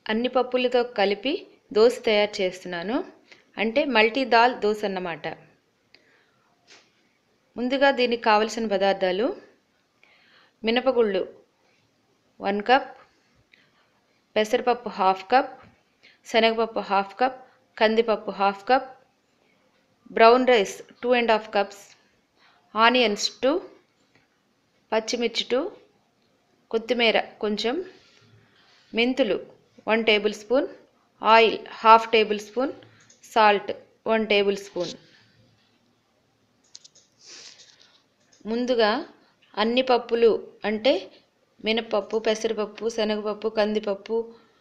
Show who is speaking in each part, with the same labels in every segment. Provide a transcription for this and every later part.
Speaker 1: అన్ని పప్పులతో కలిపి దోశ తయారు చేస్తున్నాను అంటే మల్టీ దాల్ దోశ అన్నమాట ముందుగా దీనికి కావలసిన పదార్థాలు మినపగుళ్ళు వన్ కప్ పెసరపప్పు హాఫ్ కప్ శనగపప్పు హాఫ్ కప్ కందిపప్పు half cup brown rice two and half cups onions two పచ్చిమిర్చి టూ కొత్తిమీర కొంచెం మెంతులు one tablespoon oil half tablespoon salt one tablespoon ముందుగా అన్ని పప్పులు అంటే మినపప్పు పెసరపప్పు శనగపప్పు కందిపప్పు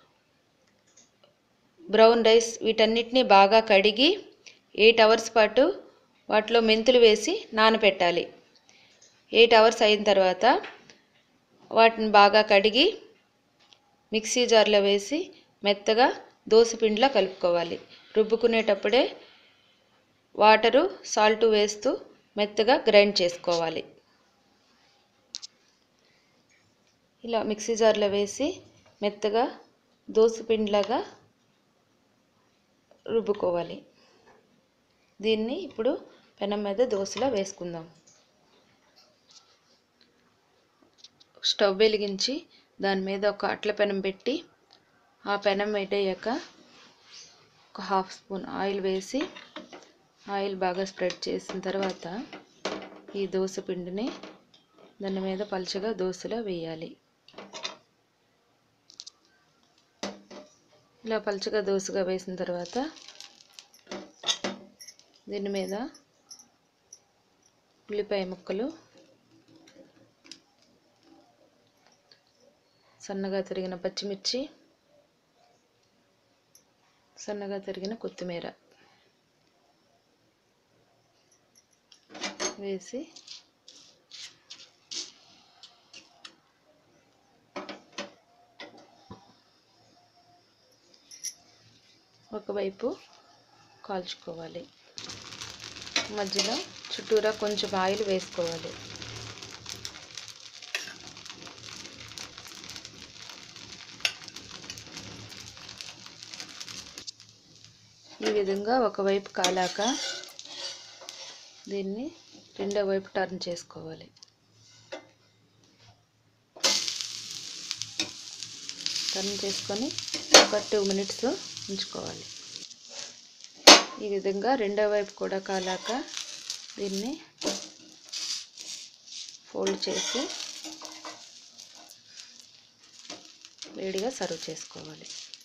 Speaker 1: బ్రౌన్ రైస్ వీటన్నిటిని బాగా కడిగి ఎయిట్ అవర్స్ పాటు వాటిలో మెంతులు వేసి నానబెట్టాలి ఎయిట్ అవర్స్ అయిన తర్వాత వాటిని బాగా కడిగి మిక్సీ జార్లో వేసి మెత్తగా దోసపిండిలా కలుపుకోవాలి రుబ్బుకునేటప్పుడే వాటరు సాల్ట్ వేస్తూ మెత్తగా గ్రైండ్ చేసుకోవాలి ఇలా మిక్సీ జార్లో వేసి మెత్తగా దోసపిండిలాగా రుబ్బుకోవాలి దీన్ని ఇప్పుడు పెనం మీద దోశలా వేసుకుందాం స్టవ్ వెలిగించి దాని మీద ఒక అట్ల పెనం పెట్టి ఆ పెనం వేడయ్యాక ఒక హాఫ్ స్పూన్ ఆయిల్ వేసి ఆయిల్ బాగా స్ప్రెడ్ చేసిన తర్వాత ఈ దోశ పిండిని దాని మీద పలుచగా దోశలో వేయాలి ఇలా పలుచగా దోశగా వేసిన తర్వాత దీని మీద ఉల్లిపాయ ముక్కలు సన్నగా తరిగిన పచ్చిమిర్చి సన్నగా తరిగిన కొత్తిమీర వేసి ఒకవైపు కాల్చుకోవాలి మధ్యలో చుట్టూరా కొంచెం ఆయిల్ వేసుకోవాలి ఈ విధంగా ఒకవైపు కాలాక దీన్ని రెండో వైపు టర్న్ చేసుకోవాలి టర్న్ చేసుకొని ఒక టూ మినిట్స్ ఉంచుకోవాలి ఈ విధంగా రెండో వైపు కూడా కాలాక దీన్ని ఫోల్డ్ చేసి వేడిగా సర్వ్ చేసుకోవాలి